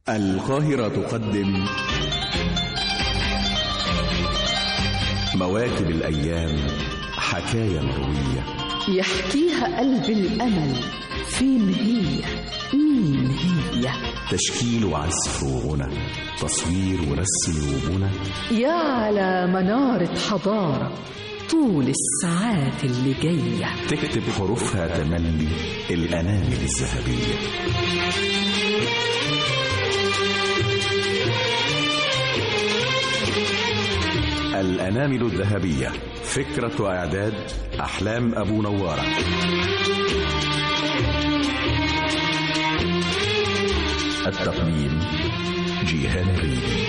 القاهرة تقدم مواكب الأيام حكاية مروية يحكيها قلب الأمل فين هي مين هي تشكيل وعزف وغنى تصوير ورسم وبنى يا على منارة حضارة طول الساعات اللي جاية تكتب حروفها تملي الأنامل الذهبية الأنامل الذهبية فكرة وإعداد أحلام أبو نوارة التقديم جيهان ريدي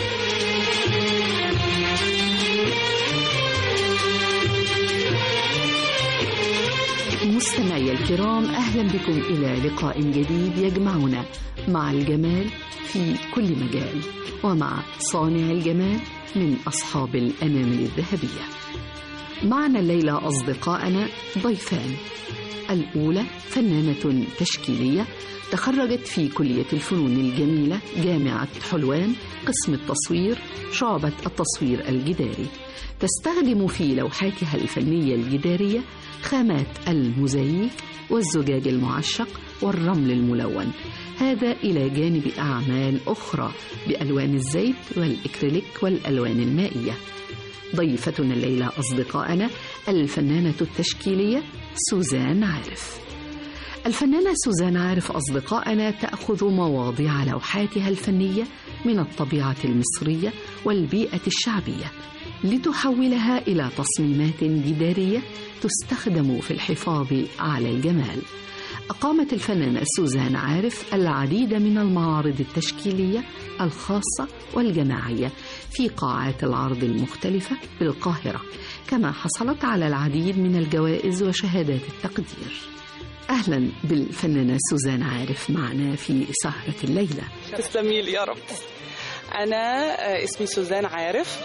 مستمعي الكرام أهلا بكم إلى لقاء جديد يجمعنا مع الجمال في كل مجال ومع صانع الجمال من أصحاب الأنامل الذهبية معنا الليلة أصدقائنا ضيفان الأولى فنانة تشكيلية تخرجت في كلية الفنون الجميلة جامعة حلوان قسم التصوير شعبة التصوير الجداري تستخدم في لوحاتها الفنية الجدارية خامات الموزاييك والزجاج المعشق والرمل الملون هذا إلى جانب أعمال أخرى بألوان الزيت والإكريليك والألوان المائية ضيفتنا الليلة أصدقائنا الفنانة التشكيلية سوزان عارف الفنانة سوزان عارف أصدقائنا تأخذ مواضيع لوحاتها الفنية من الطبيعة المصرية والبيئة الشعبية لتحولها إلى تصميمات جدارية تستخدم في الحفاظ على الجمال أقامت الفنانة سوزان عارف العديد من المعارض التشكيلية الخاصة والجماعية في قاعات العرض المختلفة بالقاهرة كما حصلت على العديد من الجوائز وشهادات التقدير أهلا بالفنانة سوزان عارف معنا في سهرة الليلة تسلمي لي يا رب أنا اسمي سوزان عارف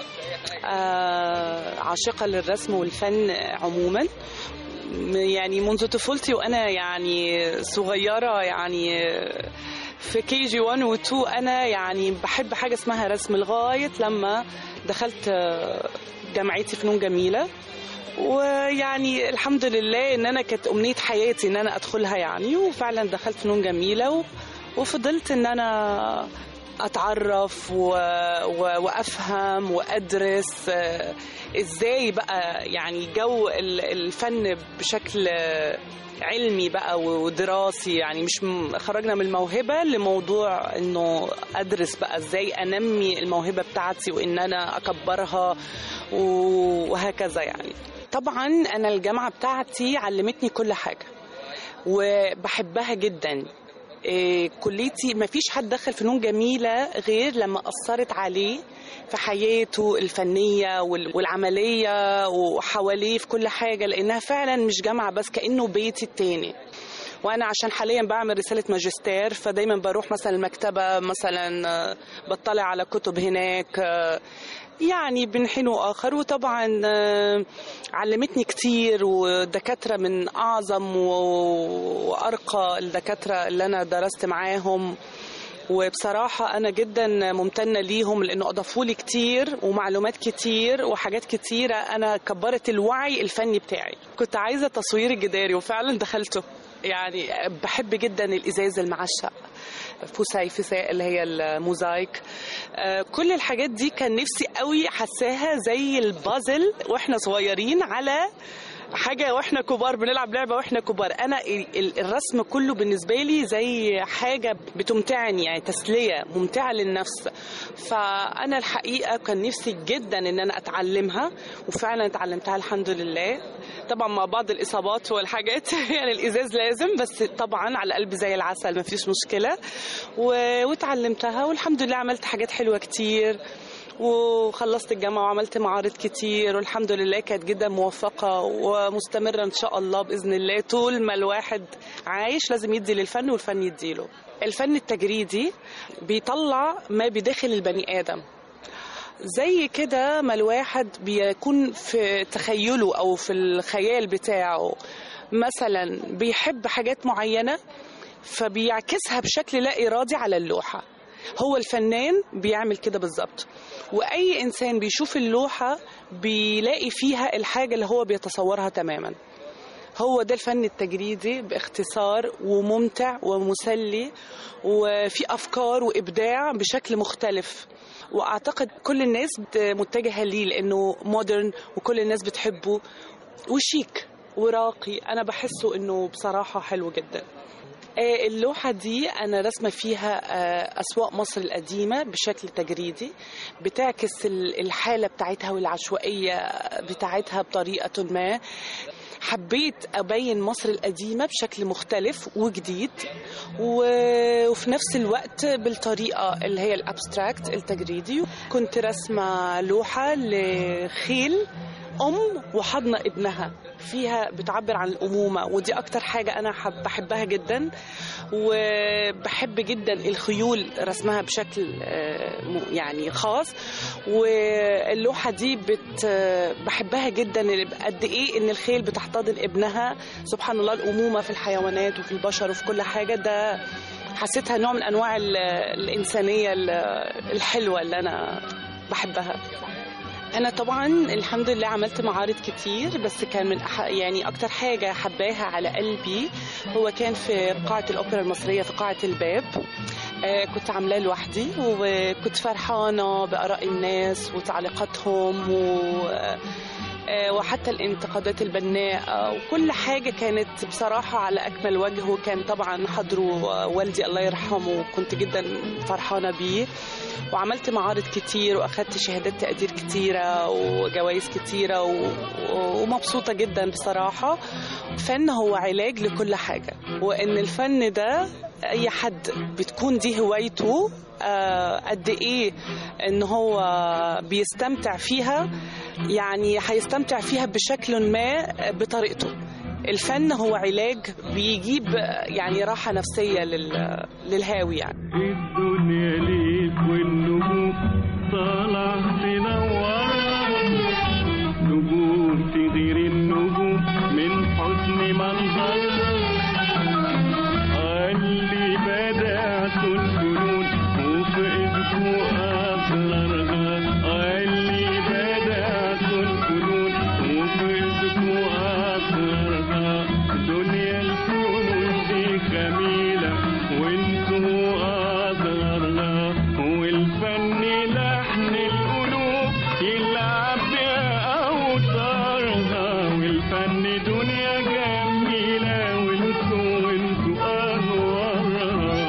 عاشقة للرسم والفن عموما يعني منذ طفولتي وأنا يعني صغيرة يعني في كي جي 1 و 2 أنا يعني بحب حاجة اسمها رسم لغاية لما دخلت جامعتي فنون جميلة ويعني الحمد لله ان انا كانت امنيه حياتي ان انا ادخلها يعني وفعلا دخلت فنون جميله و... وفضلت ان انا اتعرف و... و... وافهم وادرس ازاي بقى يعني جو الفن بشكل علمي بقى ودراسي يعني مش خرجنا من الموهبه لموضوع انه ادرس بقى ازاي انمي الموهبه بتاعتي وان انا اكبرها وهكذا يعني طبعا انا الجامعه بتاعتي علمتني كل حاجه وبحبها جدا إيه كليتي ما فيش حد دخل فنون جميلة غير لما أثرت عليه في حياته الفنية والعملية وحواليه في كل حاجة لأنها فعلا مش جامعة بس كأنه بيتي التاني وانا عشان حاليا بعمل رساله ماجستير فدايما بروح مثلا المكتبه مثلا بطلع على كتب هناك يعني بين حين واخر وطبعا علمتني كتير ودكاتره من اعظم وارقى الدكاتره اللي انا درست معاهم وبصراحة أنا جدا ممتنة ليهم لأنه أضافوا لي كتير ومعلومات كتير وحاجات كتيرة أنا كبرت الوعي الفني بتاعي كنت عايزة تصوير الجداري وفعلا دخلته يعني بحب جدا الإزاز المعشق فوساي فساء اللي هي الموزايك كل الحاجات دي كان نفسي قوي حساها زي البازل واحنا صغيرين على حاجه واحنا كبار بنلعب لعبه واحنا كبار انا الرسم كله بالنسبه لي زي حاجه بتمتعني يعني تسليه ممتعه للنفس فانا الحقيقه كان نفسي جدا ان انا اتعلمها وفعلا اتعلمتها الحمد لله طبعا مع بعض الاصابات والحاجات يعني الازاز لازم بس طبعا على قلبي زي العسل ما فيش مشكله واتعلمتها والحمد لله عملت حاجات حلوه كتير وخلصت الجامعة وعملت معارض كتير والحمد لله كانت جدا موفقة ومستمرة إن شاء الله بإذن الله طول ما الواحد عايش لازم يدي للفن والفن يديله الفن التجريدي بيطلع ما بداخل البني آدم زي كده ما الواحد بيكون في تخيله أو في الخيال بتاعه مثلا بيحب حاجات معينة فبيعكسها بشكل لا إرادي على اللوحة هو الفنان بيعمل كده بالظبط واي انسان بيشوف اللوحه بيلاقي فيها الحاجه اللي هو بيتصورها تماما هو ده الفن التجريدي باختصار وممتع ومسلي وفي افكار وابداع بشكل مختلف واعتقد كل الناس بت- متجهه ليه لانه مودرن وكل الناس بتحبه وشيك وراقي انا بحسه انه بصراحه حلو جدا آه، اللوحة دي أنا رسمة فيها آه، أسواق مصر القديمة بشكل تجريدي بتعكس ال- الحالة بتاعتها والعشوائية بتاعتها بطريقة ما حبيت أبين مصر القديمة بشكل مختلف وجديد و- وفي نفس الوقت بالطريقة اللي هي الأبستراكت التجريدي كنت رسمة لوحة لخيل أم وحضن ابنها فيها بتعبر عن الأمومة ودي أكتر حاجة أنا حب بحبها جدا وبحب جدا الخيول رسمها بشكل آه، م- يعني خاص واللوحة دي بت بحبها جدا قد إيه إن الخيل بتحتضن ابنها سبحان الله الأمومة في الحيوانات وفي البشر وفي كل حاجة ده حسيتها نوع من أنواع ال- الإنسانية ال- الحلوة اللي أنا بحبها انا طبعا الحمد لله عملت معارض كتير بس كان من أح... يعني اكتر حاجه حباها على قلبي هو كان في قاعه الاوبرا المصريه في قاعه الباب آه كنت عاملاه لوحدي وكنت فرحانه باراء الناس وتعليقاتهم و آه، وحتى الانتقادات البناءة وكل حاجة كانت بصراحة على أكمل وجه وكان طبعا حضره والدي الله يرحمه وكنت جدا فرحانة بيه وعملت معارض كتير واخدت شهادات تقدير كتيره وجوائز كتيره و... و- ومبسوطه جدا بصراحه فن هو علاج لكل حاجه وان الفن ده اي حد بتكون دي هوايته آه، قد ايه ان هو بيستمتع فيها يعني هيستمتع فيها بشكل ما بطريقته الفن هو علاج بيجيب يعني راحه نفسيه لل... للهاوي يعني الدنيا ليك والنجوم طالع تنور نجوم تغير النجوم من حسن منظر اللي بدأت الفنون وفقدكوا أسرارها اللي بدأت الفنون وفقدكوا أسرارها دنيا الفنون دي جميلة وانتوا أسرارها والفن لحن القلوب يلعب بأوتارها والفن دنيا جميلة وانتوا وانتوا أنوارها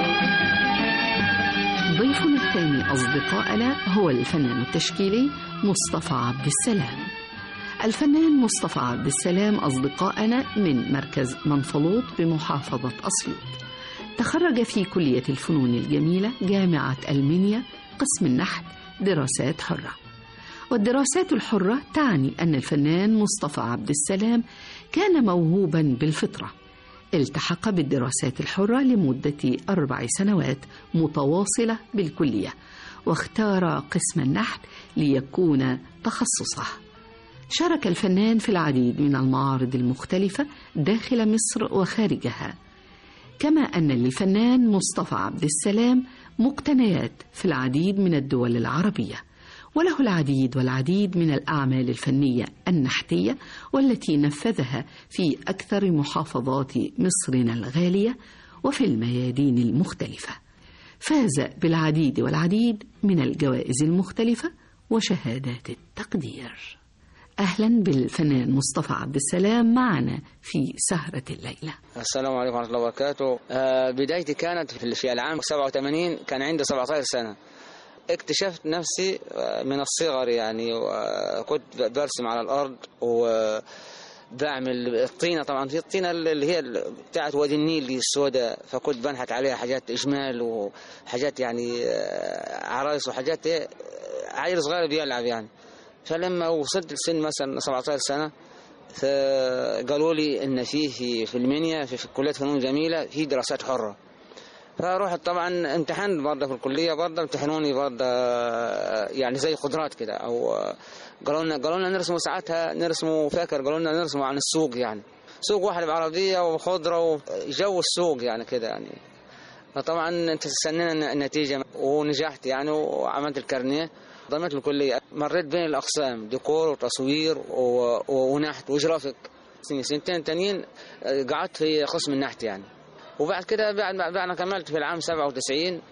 ضيفنا الثاني أصدقائنا هو الفنان التشكيلي مصطفى عبد السلام الفنان مصطفى عبد السلام أصدقائنا من مركز منفلوط بمحافظة أسيوط تخرج في كلية الفنون الجميلة جامعة ألمنيا قسم النحت دراسات حرة والدراسات الحرة تعني أن الفنان مصطفى عبد السلام كان موهوبا بالفطرة التحق بالدراسات الحرة لمدة أربع سنوات متواصلة بالكلية واختار قسم النحت ليكون تخصصه شارك الفنان في العديد من المعارض المختلفة داخل مصر وخارجها كما أن للفنان مصطفى عبد السلام مقتنيات في العديد من الدول العربية وله العديد والعديد من الأعمال الفنية النحتية والتي نفذها في أكثر محافظات مصرنا الغالية وفي الميادين المختلفة فاز بالعديد والعديد من الجوائز المختلفة وشهادات التقدير أهلا بالفنان مصطفى عبد السلام معنا في سهرة الليلة السلام عليكم ورحمة الله وبركاته آه، بدايتي كانت في في العام 87 كان عندي 17 سنة اكتشفت نفسي آه، من الصغر يعني وكنت برسم على الأرض وبعمل الطينة طبعا في الطينة اللي هي بتاعت وادي النيل دي السوداء فكنت بنحت عليها حاجات إجمال وحاجات يعني آه، عرايس وحاجات إيه، آه، عيل صغير بيلعب يعني فلما وصلت لسن مثلا 17 سنة فقالوا لي ان في في في المنيا في, في كليه فنون جميله في دراسات حره فرحت طبعا امتحنت برضه في الكليه برضه امتحنوني برضه يعني زي قدرات كده او قالوا لنا قالوا لنا نرسموا ساعتها نرسموا فاكر قالوا لنا نرسموا عن السوق يعني سوق واحد بعربيه وخضره وجو السوق يعني كده يعني فطبعا انت استنينا النتيجه ونجحت يعني وعملت الكارنيه ضمت الكليه مريت بين الاقسام ديكور وتصوير و... و... ونحت وجرافيك سنتين تانيين آه، قعدت في قسم النحت يعني وبعد كده بعد بعد ما كملت في العام 97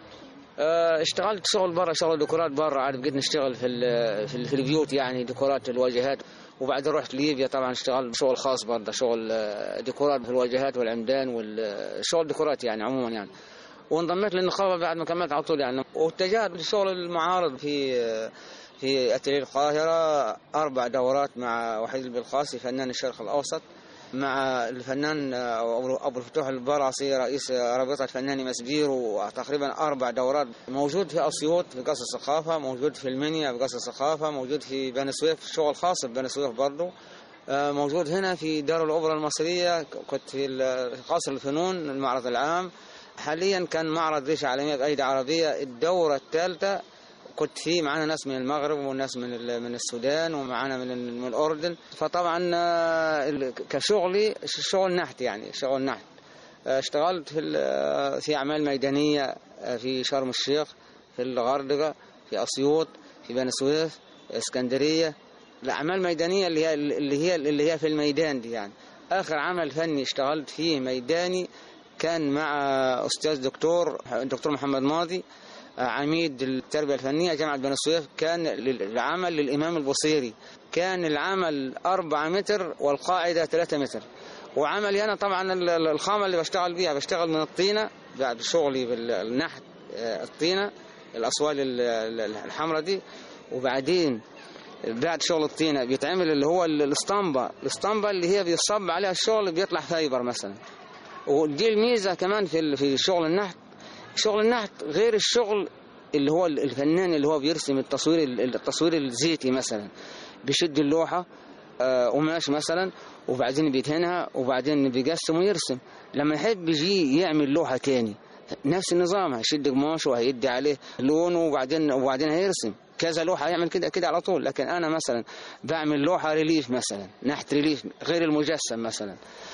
آه، اشتغلت شغل برا شغل ديكورات برا عاد بقيت نشتغل في ال- في, ال- في البيوت يعني ديكورات الواجهات وبعدين رحت ليبيا طبعا اشتغلت شغل خاص برضه شغل آه، ديكورات في الواجهات والعمدان والشغل ديكورات يعني عموما يعني وانضميت للنقابه بعد ما كملت على طول يعني واتجهت للشغل المعارض في آه، في اتيليه القاهره اربع دورات مع وحيد البلقاسي فنان الشرق الاوسط مع الفنان ابو أبو الفتوح البرعصي رئيس رابطه فناني مسبير وتقريبا اربع دورات موجود في اسيوط في قصر الثقافه موجود في المنيا في قصر الثقافه موجود في بني سويف شغل خاص ببني سويف برضه آه، موجود هنا في دار الاوبرا المصريه كنت في ال- في قصر الفنون المعرض العام حاليا كان معرض ريشه عالميه بايدي عربيه الدوره الثالثه كنت في معانا ناس من المغرب وناس من ال- من السودان ومعانا من ال- من الاردن فطبعا آه، ال- كشغلي شغل نحت يعني شغل نحت آه، اشتغلت في ال- في اعمال ميدانيه آه، في شرم الشيخ في الغردقه في اسيوط في بني سويف اسكندريه الاعمال الميدانيه اللي هي اللي هي اللي هي في الميدان دي يعني اخر عمل فني اشتغلت فيه ميداني كان مع استاذ دكتور دكتور محمد ماضي عميد التربية الفنية جامعة بني سويف كان العمل للإمام البصيري كان العمل أربعة متر والقاعدة ثلاثة متر وعملي أنا طبعا ال- ال- الخامة اللي بشتغل بيها بشتغل من الطينة بعد شغلي بالنحت آه، الطينة الأسوال ال- ال- الحمراء دي وبعدين بعد شغل الطينة بيتعمل اللي هو ال- الاسطمبة الاسطمبة اللي هي بيصب عليها الشغل بيطلع فايبر مثلا ودي الميزة كمان في ال- في شغل النحت شغل النحت غير الشغل اللي هو الفنان اللي هو بيرسم التصوير التصوير الزيتي مثلا بيشد اللوحة آه، قماش مثلا وبعدين بيدهنها وبعدين بيقسم ويرسم لما يحب يجي يعمل لوحة تاني نفس النظام هيشد قماش وهيدي عليه لون وبعدين وبعدين هيرسم كذا لوحة يعمل كده كده على طول لكن أنا مثلا بعمل لوحة ريليف مثلا نحت ريليف غير المجسم مثلا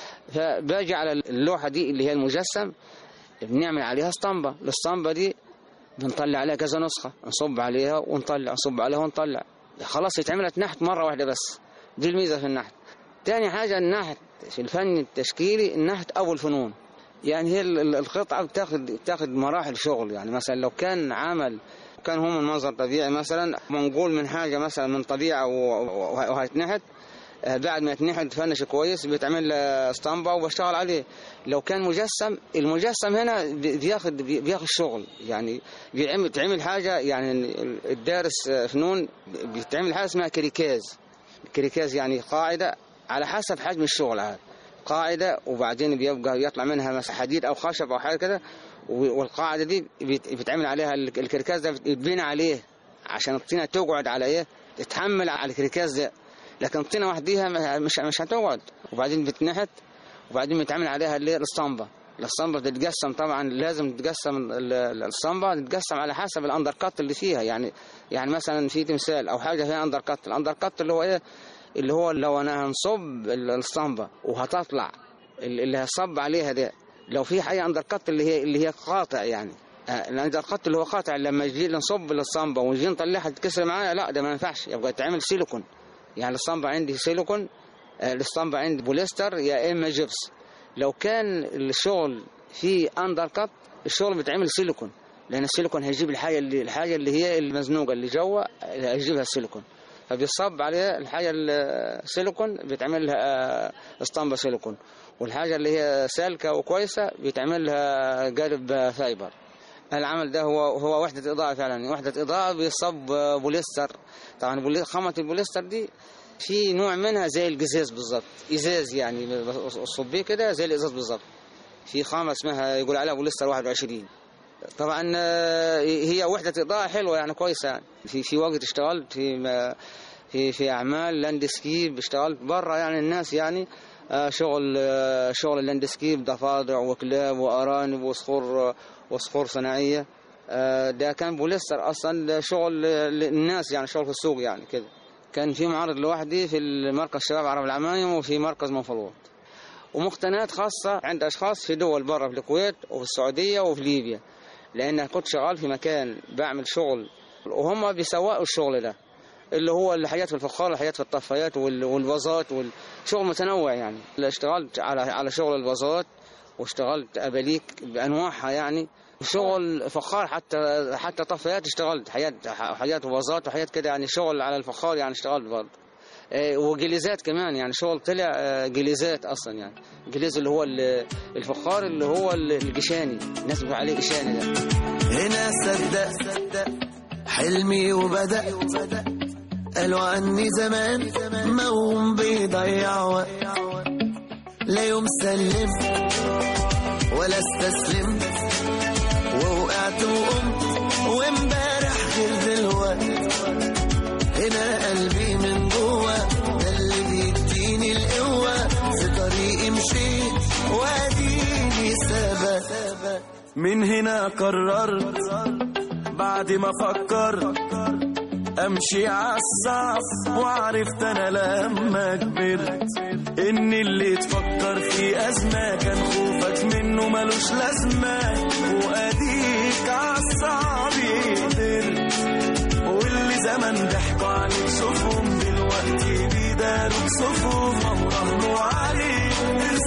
فباجي على اللوحة دي اللي هي المجسم بنعمل عليها اسطمبة الاسطمبة دي بنطلع عليها كذا نسخة نصب عليها ونطلع نصب عليها ونطلع خلاص اتعملت نحت مرة واحدة بس دي الميزة في النحت تاني حاجة النحت في الفن التشكيلي النحت أبو الفنون يعني هي ال- ال- القطعة بتاخد بتاخد مراحل شغل يعني مثلا لو كان عمل كان هو من منظر طبيعي مثلا منقول من حاجة مثلا من طبيعة و- و- وهيتنحت آه، بعد ما يتنحت تفنش كويس بيتعمل له اسطمبة وبشتغل عليه لو كان مجسم المجسم هنا بي- بياخد بي- بياخد شغل يعني بيعمل تعمل حاجة يعني الدارس آه، فنون بيتعمل حاجة اسمها كريكاز كريكاز يعني قاعدة على حسب حجم الشغل عاد قاعدة وبعدين بيبقى يطلع منها مثلا حديد أو خشب أو حاجة كده و- والقاعدة دي بيت- بيتعمل عليها ال- الكركاز ده بيتبنى عليه عشان الطينة تقعد على إيه تتحمل على الكركاز ده لكن الطينة وحديها ما- مش مش هتقعد وبعدين بتنحت وبعدين بيتعمل عليها اللي هي الاسطمبة الاسطمبة بتتقسم طبعا لازم تتقسم ال- ال- الاسطمبة تتقسم على حسب الاندر كات اللي فيها يعني يعني مثلا في تمثال او حاجة فيها اندر كات الاندر كات اللي هو ايه اللي هو لو انا هنصب ال- الاسطمبة وهتطلع ال- اللي هصب عليها ده لو في حاجة اندر كات اللي هي اللي هي قاطع يعني آه، الاندر كات اللي هو قاطع لما يجي نصب الاسطمبة ونجي نطلعها تتكسر معايا لا ده ما ينفعش يبقى يتعمل سيليكون يعني الاسطمبة عندي سيليكون آه، الاسطمبة عندي بوليستر يا اما جبس لو كان الشغل فيه اندر كات الشغل بيتعمل سيليكون لان السيليكون هيجيب الحاجه اللي الحاجه اللي هي المزنوقه اللي جوه هيجيبها السيليكون فبيصب عليها الحاجه السيليكون بيتعمل لها آه، اسطمبه سيليكون والحاجه اللي هي سالكه وكويسه بيتعمل لها قالب فايبر العمل ده هو هو وحده اضاءه فعلا وحده اضاءه بيصب بوليستر طبعا بولي- خامه البوليستر دي في نوع منها زي القزاز بالظبط ازاز يعني صبيه كده زي الازاز بالظبط في خامه اسمها يقول عليها بوليستر 21 طبعا آه، هي وحده اضاءه حلوه يعني كويسه يعني في في وقت اشتغلت في ما- في في اعمال لاندسكيب اشتغلت برا يعني الناس يعني آه، شغل آه، شغل اللاندسكيب ضفادع وكلاب وارانب وصخور وصخور صناعيه آه، ده كان بوليستر اصلا ده شغل للناس يعني شغل في السوق يعني كده كان في معرض لوحدي في مركز شباب عرب العمايم وفي مركز منفلوط ومقتنيات خاصة عند أشخاص في دول برا في الكويت وفي السعودية وفي ليبيا لأن كنت شغال في مكان بعمل شغل وهم بيسوقوا الشغل ده اللي هو الحاجات في الفخار الحاجات في الطفايات وال- والفازات والشغل متنوع يعني اشتغلت على على شغل الفازات واشتغلت أباليك بأنواعها يعني شغل فخار حتى حتى طفايات اشتغلت حاجات حاجات وفازات وحاجات كده يعني شغل على الفخار يعني اشتغلت برضه آه، وجليزات كمان يعني شغل طلع آه، جليزات اصلا يعني جليز اللي هو ال- الفخار اللي هو ال- الجشاني الناس بتقول عليه جشاني ده هنا صدق حلمي وبدأ قالوا عني زمان موهوم بيضيع وقت لا يوم سلم ولا استسلم ووقعت وقمت وامبارح غير دلوقت هنا قلبي من جوه ده اللي بيديني القوة في طريقي مشيت واديني ثبت من هنا قررت بعد ما فكرت امشي عالصعب وعرفت انا لما كبرت ان اللي تفكر في ازمه كان خوفك منه ملوش لازمه واديك عالصعب قدرت واللي زمان ضحكوا عليك شوفهم دلوقتي بيداروا بصفهم وراهنوا عليك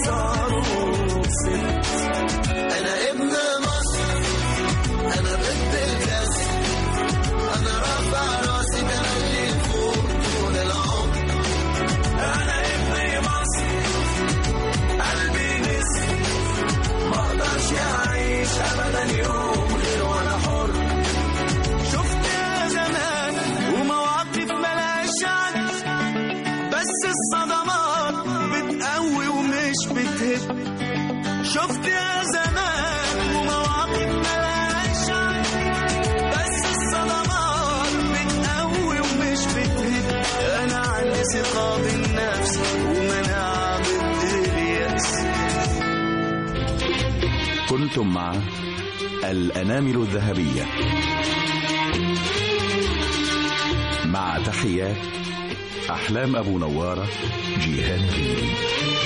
صاروا ست انا ابن مصر انا ضد الكسر انا رافع راسي تملي فوق طول العمر انا ابن مصر قلبي نسر ما اقدرش اعيش ابدا يوم غير وانا حر شفت يا زمان ومواقف ملهاش عد بس الصدمات بتقوي ومش بتهد شفت يا زمان ومواقف ملهاش عد بس الصدمات بتقوي ومش بتهد انا عندي ثقة بالنفس ومناعة ضد اليأس كنتم مع الأنامل الذهبية مع تحيات أحلام أبو نوارة جيهان ريدي